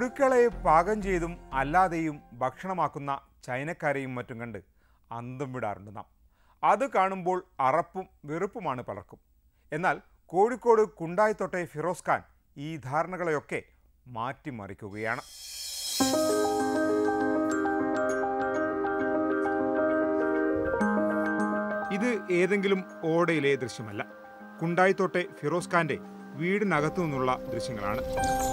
പുഴുക്കളെ പാകം ചെയ്തും അല്ലാതെയും ഭക്ഷണമാക്കുന്ന ചൈനക്കാരെയും മറ്റും കണ്ട് അന്തം വിടാറുണ്ട് നാം അത് കാണുമ്പോൾ അറപ്പും വെറുപ്പുമാണ് പലർക്കും എന്നാൽ കോഴിക്കോട് കുണ്ടായിത്തൊട്ടെ ഫിറോസ് ഖാൻ ഈ ധാരണകളെയൊക്കെ മാറ്റിമറിക്കുകയാണ് ഇത് ഏതെങ്കിലും ഓടയിലെ ദൃശ്യമല്ല കുണ്ടായിത്തോട്ടെ ഫിറോസ് ഖാന്റെ വീടിനകത്തു നിന്നുള്ള ദൃശ്യങ്ങളാണ്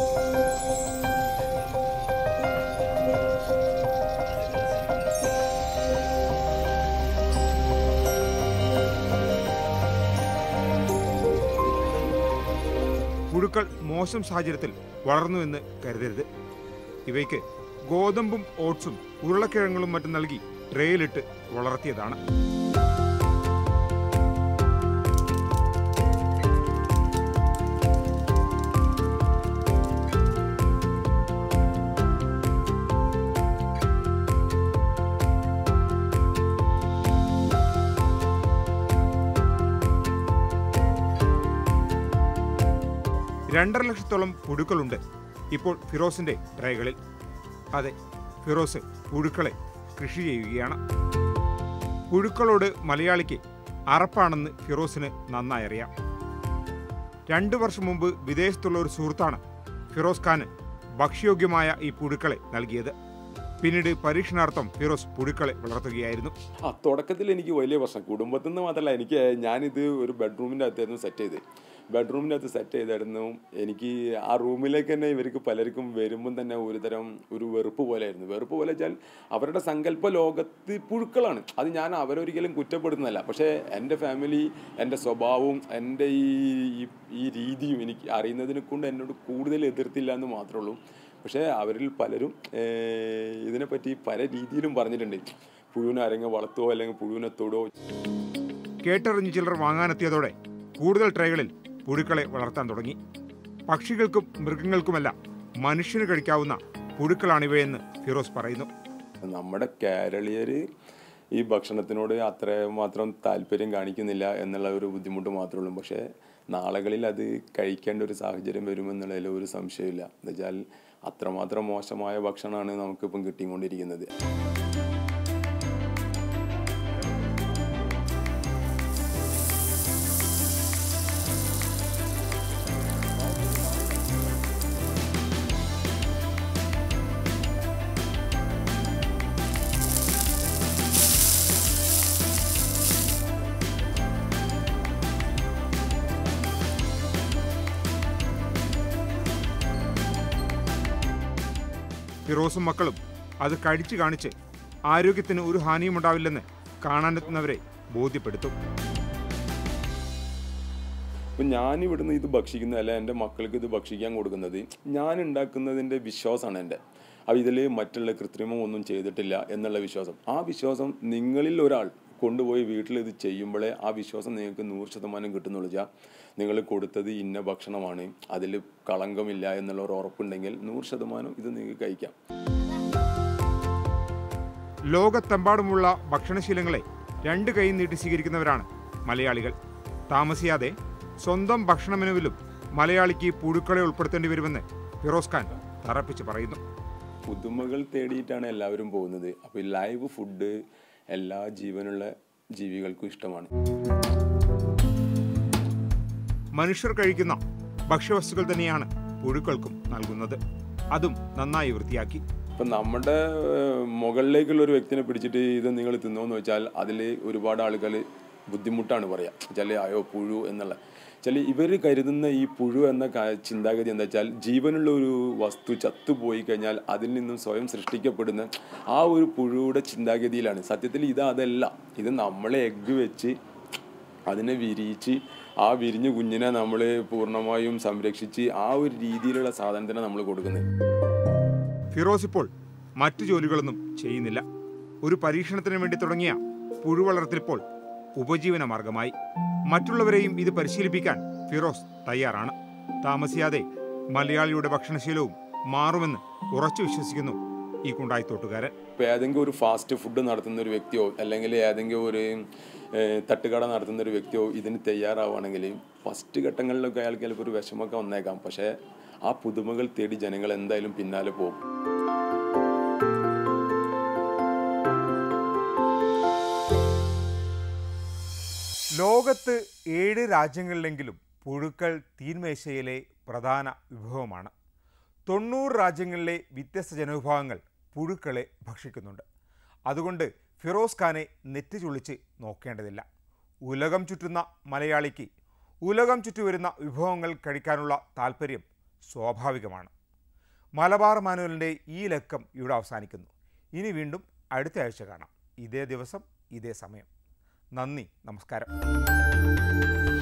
പുഴുക്കൾ മോശം സാഹചര്യത്തിൽ വളർന്നുവെന്ന് കരുതരുത് ഇവയ്ക്ക് ഗോതമ്പും ഓട്സും ഉരുളക്കിഴങ്ങുകളും മറ്റും നൽകി ട്രേയിലിട്ട് വളർത്തിയതാണ് രണ്ടര ലക്ഷത്തോളം പുഴുക്കളുണ്ട് ഇപ്പോൾ ഫിറോസിന്റെ ട്രൈകളിൽ അതെ ഫിറോസ് പുഴുക്കളെ കൃഷി ചെയ്യുകയാണ് പുഴുക്കളോട് മലയാളിക്ക് അറപ്പാണെന്ന് ഫിറോസിന് നന്നായി അറിയാം രണ്ടു വർഷം മുമ്പ് വിദേശത്തുള്ള ഒരു സുഹൃത്താണ് ഫിറോസ് ഖാന് ഭക്ഷ്യയോഗ്യമായ ഈ പുഴുക്കളെ നൽകിയത് പിന്നീട് പരീക്ഷണാർത്ഥം ഫിറോസ് പുഴുക്കളെ വളർത്തുകയായിരുന്നു ആ തുടക്കത്തിൽ എനിക്ക് വലിയ പ്രശ്നം കുടുംബത്തിൽ നിന്ന് മാത്രമല്ല എനിക്ക് ഞാനിത് ഒരു ബെഡ്റൂമിൻ്റെ അകത്തായിരുന്നു സെറ്റ് ചെയ്ത് ബെഡ്റൂമിൻ്റെ അകത്ത് സെറ്റ് ചെയ്തായിരുന്നു എനിക്ക് ആ റൂമിലേക്ക് തന്നെ ഇവർക്ക് പലർക്കും വരുമ്പം തന്നെ ഒരു തരം ഒരു വെറുപ്പ് പോലെയായിരുന്നു വെറുപ്പ് പോലെ വെച്ചാൽ അവരുടെ സങ്കല്പ ലോകത്ത് പുഴുക്കളാണ് അത് ഞാൻ അവരൊരിക്കലും കുറ്റപ്പെടുത്തുന്നതല്ല പക്ഷേ എൻ്റെ ഫാമിലി എൻ്റെ സ്വഭാവവും എൻ്റെ ഈ ഈ- ഈ രീതിയും എനിക്ക് അറിയുന്നതിനെ കൊണ്ട് എന്നോട് കൂടുതൽ എതിർത്തില്ല എന്ന് മാത്രമേ ഉള്ളൂ പക്ഷേ അവരിൽ പലരും ഏഹ്, ഇതിനെപ്പറ്റി പല രീതിയിലും പറഞ്ഞിട്ടുണ്ട് പുഴുവിനെ ആരെങ്കിലും വളർത്തുവോ അല്ലെങ്കിൽ പുഴുവിനെ തൊടുവോ കേട്ടറിഞ്ഞ് ചിലർ വാങ്ങാനെത്തിയതോടെ കൂടുതൽ ട്രേകളിൽ പുഴുക്കളെ വളർത്താൻ തുടങ്ങി പക്ഷികൾക്കും മൃഗങ്ങൾക്കുമല്ല മനുഷ്യന് കഴിക്കാവുന്ന പുഴുക്കളാണിവയെന്ന് ഫിറോസ് പറയുന്നു നമ്മുടെ കേരളീയർ ഈ ഭക്ഷണത്തിനോട് അത്രമാത്രം താല്പര്യം കാണിക്കുന്നില്ല എന്നുള്ള ഒരു ബുദ്ധിമുട്ട് മാത്രമേ ഉള്ളൂ പക്ഷേ നാളുകളിൽ അത് കഴിക്കേണ്ട ഒരു സാഹചര്യം വരുമെന്നുള്ളതിൽ ഒരു സംശയമില്ല എന്നുവെച്ചാൽ അത്രമാത്രം മോശമായ ഭക്ഷണമാണ് നമുക്കിപ്പം കിട്ടിക്കൊണ്ടിരിക്കുന്നത് ഫിറോസും മക്കളും അത് കഴിച്ചു കാണിച്ച് ആരോഗ്യത്തിന് ഒരു ഹാനിയും ഉണ്ടാവില്ലെന്ന് കാണാനെത്തുന്നവരെ ബോധ്യപ്പെടുത്തും അപ്പം ഞാൻ ഇവിടുന്ന് ഇത് ഭക്ഷിക്കുന്ന അല്ല എൻ്റെ മക്കൾക്ക് ഇത് ഭക്ഷിക്കാൻ കൊടുക്കുന്നത് ഞാൻ ഉണ്ടാക്കുന്നതിൻ്റെ വിശ്വാസമാണ് എൻ്റെ അപ്പോൾ ഇതിൽ മറ്റുള്ള കൃത്രിമം ഒന്നും ചെയ്തിട്ടില്ല എന്നുള്ള വിശ്വാസം ആ വിശ്വാസം നിങ്ങളിൽ ഒരാൾ കൊണ്ടുപോയി വീട്ടിൽ ഇത് ചെയ്യുമ്പോഴേ ആ വിശ്വാസം നിങ്ങൾക്ക് നൂറ് ശതമാനം കിട്ടുന്നുള്ളൂ വെച്ചാൽ നിങ്ങൾ കൊടുത്തത് ഇന്ന ഭക്ഷണമാണ് അതിൽ കളങ്കമില്ല എന്നുള്ള ഒരു ഉറപ്പുണ്ടെങ്കിൽ നൂറ് ശതമാനം ഇത് നിങ്ങൾക്ക് കഴിക്കാം ലോകത്തെമ്പാടുമുള്ള ഭക്ഷണശീലങ്ങളെ രണ്ട് കൈ നീട്ടി സ്വീകരിക്കുന്നവരാണ് മലയാളികൾ താമസിയാതെ സ്വന്തം ഭക്ഷണ മെനുവിലും മലയാളിക്ക് പുഴുക്കളെ ഉൾപ്പെടുത്തേണ്ടി വരുമെന്ന് ഫിറോസ് ഖാൻ തറപ്പിച്ച് പറയുന്നു പുതുമകൾ തേടിയിട്ടാണ് എല്ലാവരും പോകുന്നത് അപ്പോൾ ഈ ലൈവ് ഫുഡ് എല്ലാ ജീവനുള്ള ജീവികൾക്കും ഇഷ്ടമാണ് മനുഷ്യർ കഴിക്കുന്ന ഭക്ഷ്യവസ്തുക്കൾ തന്നെയാണ് പുഴുക്കൾക്കും നൽകുന്നത് അതും നന്നായി വൃത്തിയാക്കി ഇപ്പം നമ്മുടെ ഏഹ്, മുകളിലേക്കുള്ള ഒരു വ്യക്തിനെ പിടിച്ചിട്ട് ഇത് നിങ്ങൾ തിന്നോന്ന് വെച്ചാൽ അതിൽ ഒരുപാട് ആളുകൾ ബുദ്ധിമുട്ടാണ് പറയാം വെച്ചാൽ അയോ പുഴു എന്നുള്ള വെച്ചാൽ ഇവർ കരുതുന്ന ഈ പുഴു എന്ന ക- ചിന്താഗതി എന്താ വെച്ചാൽ ജീവനുള്ള ഒരു വസ്തു ചത്തുപോയി കഴിഞ്ഞാൽ അതിൽ നിന്നും സ്വയം സൃഷ്ടിക്കപ്പെടുന്ന ആ ഒരു പുഴുയുടെ ചിന്താഗതിയിലാണ് സത്യത്തിൽ ഇത് അതല്ല ഇത് നമ്മളെ എഗ്ഗ് വെച്ച് അതിനെ വിരിയിച്ച് ആ വിരിഞ്ഞ കുഞ്ഞിനെ നമ്മൾ പൂർണ്ണമായും സംരക്ഷിച്ച് ആ ഒരു രീതിയിലുള്ള സാധനത്തിനെ നമ്മൾ കൊടുക്കുന്നത് ഫിറോസ് ഇപ്പോൾ മറ്റു ജോലികളൊന്നും ചെയ്യുന്നില്ല ഒരു പരീക്ഷണത്തിന് വേണ്ടി തുടങ്ങിയ പുഴു വളർത്തൽ ഇപ്പോൾ ഉപജീവന മാർഗമായി മറ്റുള്ളവരെയും ഇത് പരിശീലിപ്പിക്കാൻ ഫിറോസ് തയ്യാറാണ് താമസിയാതെ മലയാളിയുടെ ഭക്ഷണശീലവും മാറുമെന്ന് ഉറച്ചു വിശ്വസിക്കുന്നു ഈ കുണ്ടായിത്തോട്ടുകാരൻ ഇപ്പോൾ ഏതെങ്കിലും ഒരു ഫാസ്റ്റ് ഫുഡ് നടത്തുന്ന ഒരു വ്യക്തിയോ അല്ലെങ്കിൽ ഏതെങ്കിലും ഒരു ഏഹ്, തട്ടുകട നടത്തുന്ന ഒരു വ്യക്തിയോ ഇതിന് തയ്യാറാവുകയാണെങ്കിൽ ഫസ്റ്റ് ഘട്ടങ്ങളിലൊക്കെ അയാൾക്ക് ചിലപ്പോൾ ഒരു വിഷമമൊക്കെ വന്നേക്കാം പക്ഷേ ആ പുതുമകൾ തേടി ജനങ്ങൾ എന്തായാലും പിന്നാലെ പോകും ലോകത്ത് ഏഴ് രാജ്യങ്ങളിലെങ്കിലും പുഴുക്കൾ തീന്മേശയിലെ പ്രധാന വിഭവമാണ് തൊണ്ണൂറ് രാജ്യങ്ങളിലെ വ്യത്യസ്ത ജനവിഭാഗങ്ങൾ പുഴുക്കളെ ഭക്ഷിക്കുന്നുണ്ട് അതുകൊണ്ട് ഫിറോസ് ഖാനെ നെറ്റി ചുളിച്ച് നോക്കേണ്ടതില്ല ഉലകം ചുറ്റുന്ന മലയാളിക്ക് ഉലകം ചുറ്റി വരുന്ന വിഭവങ്ങൾ കഴിക്കാനുള്ള താല്പര്യം സ്വാഭാവികമാണ് മലബാർ മാനുവലിൻ്റെ ഈ ലക്കം ഇവിടെ അവസാനിക്കുന്നു ഇനി വീണ്ടും അടുത്ത ആഴ്ച കാണാം ഇതേ ദിവസം ഇതേ സമയം നന്ദി നമസ്കാരം